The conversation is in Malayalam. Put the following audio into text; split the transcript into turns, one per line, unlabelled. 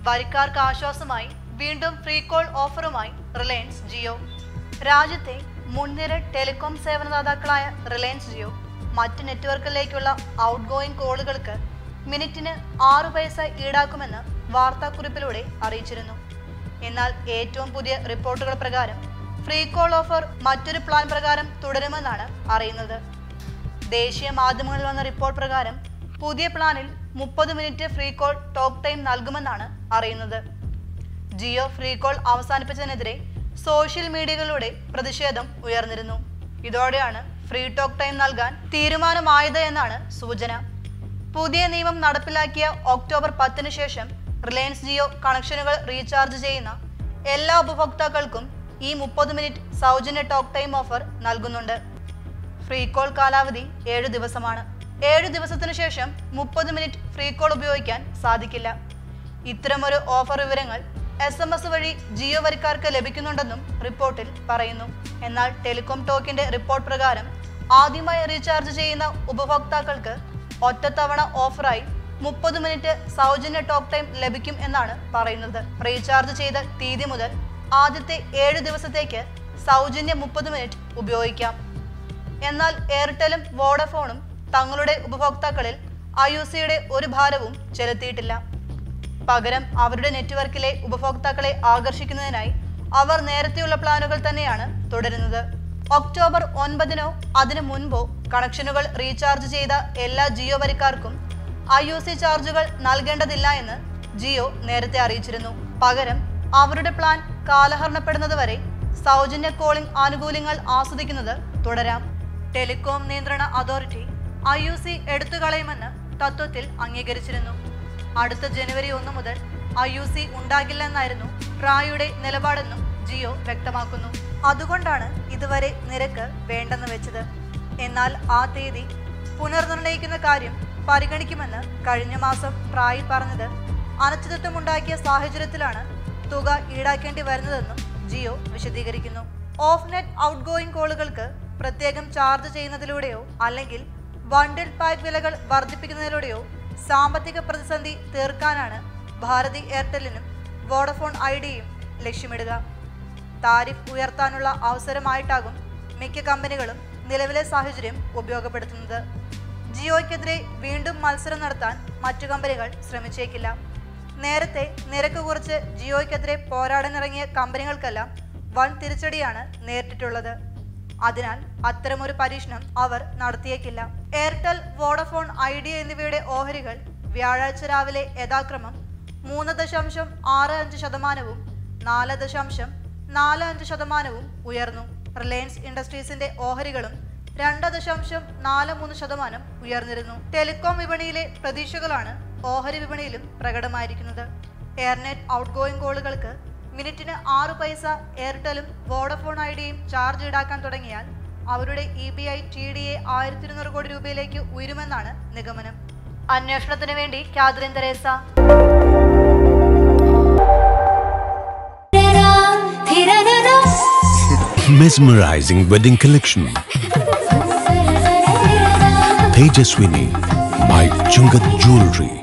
വരിക്കാർക്ക് ആശ്വാസമായി വീണ്ടും ഫ്രീ കോൾ ഓഫറുമായി റിലയൻസ് ജിയോ രാജ്യത്തെ മുൻനിര ടെലികോം സേവനദാതാക്കളായ റിലയൻസ് ജിയോ മറ്റ് നെറ്റ്വർക്കിലേക്കുള്ള ഔട്ട് ഗോയിങ് കോളുകൾക്ക് മിനിറ്റിന് ആറു പൈസ ഈടാക്കുമെന്ന് വാർത്താക്കുറിപ്പിലൂടെ അറിയിച്ചിരുന്നു എന്നാൽ ഏറ്റവും പുതിയ റിപ്പോർട്ടുകൾ പ്രകാരം ഫ്രീ കോൾ ഓഫർ മറ്റൊരു പ്ലാൻ പ്രകാരം തുടരുമെന്നാണ് അറിയുന്നത് ദേശീയ മാധ്യമങ്ങളിൽ വന്ന റിപ്പോർട്ട് പ്രകാരം പുതിയ പ്ലാനിൽ മുപ്പത് minute free call talk time നൽകുമെന്നാണ് അറിയുന്നത് ജിയോ ഫ്രീ കോൾ അവസാനിപ്പിച്ചതിനെതിരെ സോഷ്യൽ മീഡിയകളിലൂടെ പ്രതിഷേധം ഉയർന്നിരുന്നു ഇതോടെയാണ് ഫ്രീ ടോക്ക് ടൈം നൽകാൻ തീരുമാനമായത് എന്നാണ് സൂചന പുതിയ നിയമം നടപ്പിലാക്കിയ ഒക്ടോബർ പത്തിന് ശേഷം റിലയൻസ് ജിയോ കണക്ഷനുകൾ റീചാർജ് ചെയ്യുന്ന എല്ലാ ഉപഭോക്താക്കൾക്കും ഈ മുപ്പത് മിനിറ്റ് സൗജന്യ ടോക്ക് ടൈം ഓഫർ നൽകുന്നുണ്ട് ഫ്രീ കോൾ കാലാവധി ഏഴു ദിവസമാണ് ഏഴു ദിവസത്തിനു ശേഷം മുപ്പത് മിനിറ്റ് ഫ്രീ കോൾ ഉപയോഗിക്കാൻ സാധിക്കില്ല ഇത്തരമൊരു ഓഫർ വിവരങ്ങൾ എസ് എം എസ് വഴി ജിയോ വരിക്കാർക്ക് ലഭിക്കുന്നുണ്ടെന്നും റിപ്പോർട്ടിൽ പറയുന്നു എന്നാൽ ടെലികോം ടോക്കിന്റെ റിപ്പോർട്ട് പ്രകാരം ആദ്യമായി റീചാർജ് ചെയ്യുന്ന ഉപഭോക്താക്കൾക്ക് ഒറ്റത്തവണ ഓഫറായി മുപ്പത് മിനിറ്റ് സൗജന്യ ടോക്ക് ടൈം ലഭിക്കും എന്നാണ് പറയുന്നത് റീചാർജ് ചെയ്ത തീയതി മുതൽ ആദ്യത്തെ ഏഴ് ദിവസത്തേക്ക് സൗജന്യ മുപ്പത് മിനിറ്റ് ഉപയോഗിക്കാം എന്നാൽ എയർടെലും വോഡഫോണും തങ്ങളുടെ ഉപഭോക്താക്കളിൽ ഐ യു സിയുടെ ഒരു ഭാരവും ചെലുത്തിയിട്ടില്ല പകരം അവരുടെ നെറ്റ്വർക്കിലെ ഉപഭോക്താക്കളെ ആകർഷിക്കുന്നതിനായി അവർ നേരത്തെയുള്ള പ്ലാനുകൾ തന്നെയാണ് തുടരുന്നത് ഒക്ടോബർ ഒൻപതിനോ അതിനു മുൻപോ കണക്ഷനുകൾ റീചാർജ് ചെയ്ത എല്ലാ ജിയോ വരിക്കാർക്കും ഐ യു സി ചാർജുകൾ നൽകേണ്ടതില്ല എന്ന് ജിയോ നേരത്തെ അറിയിച്ചിരുന്നു പകരം അവരുടെ പ്ലാൻ കാലഹരണപ്പെടുന്നതുവരെ സൗജന്യ കോളിംഗ് ആനുകൂല്യങ്ങൾ ആസ്വദിക്കുന്നത് തുടരാം ടെലികോം നിയന്ത്രണ അതോറിറ്റി ഐ യു സി എടുത്തുകളയുമെന്ന് തത്വത്തിൽ അംഗീകരിച്ചിരുന്നു അടുത്ത ജനുവരി ഒന്ന് മുതൽ ഐ യു സി ഉണ്ടാകില്ലെന്നായിരുന്നു ട്രായുടെ നിലപാടെന്നും ജിയോ വ്യക്തമാക്കുന്നു അതുകൊണ്ടാണ് ഇതുവരെ നിരക്ക് വേണ്ടെന്ന് വെച്ചത് എന്നാൽ ആ തീയതി പുനർനിർണയിക്കുന്ന കാര്യം പരിഗണിക്കുമെന്ന് കഴിഞ്ഞ മാസം ട്രായ് പറഞ്ഞത് അനിശ്ചിതത്വമുണ്ടാക്കിയ സാഹചര്യത്തിലാണ് തുക ഈടാക്കേണ്ടി വരുന്നതെന്നും ജിയോ വിശദീകരിക്കുന്നു ഓഫ് നെറ്റ് ഔട്ട് ഗോയിങ് കോളുകൾക്ക് പ്രത്യേകം ചാർജ് ചെയ്യുന്നതിലൂടെയോ അല്ലെങ്കിൽ ബണ്ടിൽ പാക്ക് വിലകൾ വർദ്ധിപ്പിക്കുന്നതിലൂടെയോ സാമ്പത്തിക പ്രതിസന്ധി തീർക്കാനാണ് ഭാരതി എയർടെല്ലിനും വോഡഫോൺ ഐഡിയയും ലക്ഷ്യമിടുക താരിഫ് ഉയർത്താനുള്ള അവസരമായിട്ടാകും മിക്ക കമ്പനികളും നിലവിലെ സാഹചര്യം ഉപയോഗപ്പെടുത്തുന്നത് ജിയോയ്ക്കെതിരെ വീണ്ടും മത്സരം നടത്താൻ മറ്റു കമ്പനികൾ ശ്രമിച്ചേക്കില്ല നേരത്തെ നിരക്ക് കുറിച്ച് ജിയോയ്ക്കെതിരെ പോരാടാനിറങ്ങിയ കമ്പനികൾക്കെല്ലാം വൻ തിരിച്ചടിയാണ് നേരിട്ടിട്ടുള്ളത് അതിനാൽ അത്തരമൊരു പരീക്ഷണം അവർ നടത്തിയേക്കില്ല എയർടെൽ വോഡഫോൺ ഐഡിയ എന്നിവയുടെ ഓഹരികൾ വ്യാഴാഴ്ച രാവിലെ യഥാക്രമം മൂന്ന് ദശാംശം ആറ് അഞ്ച് ശതമാനവും നാല് ദശാംശം നാല് അഞ്ച് ശതമാനവും ഉയർന്നു റിലയൻസ് ഇൻഡസ്ട്രീസിന്റെ ഓഹരികളും രണ്ട് ദശാംശം നാല് മൂന്ന് ശതമാനം ഉയർന്നിരുന്നു ടെലികോം വിപണിയിലെ പ്രതീക്ഷകളാണ് ഓഹരി വിപണിയിലും പ്രകടമായിരിക്കുന്നത് എയർനെറ്റ് ഔട്ട് ഗോയിങ് കോളുകൾക്ക് മിനിറ്റിന് ആറ് പൈസ എയർടെലും വോഡഫോൺ ഐഡിയയും ചാർജ് ഈടാക്കാൻ തുടങ്ങിയാൽ അവരുടെ E B I T D A ആയിരത്തി ഇരുന്നൂറ് കോടി രൂപയിലേക്ക് ഉയരുമെന്നാണ് നിഗമനം അന്വേഷണത്തിന് വേണ്ടി Catherine Teresa
Mesmerizing wedding collection. Tejaswini by Chungat Jewelry.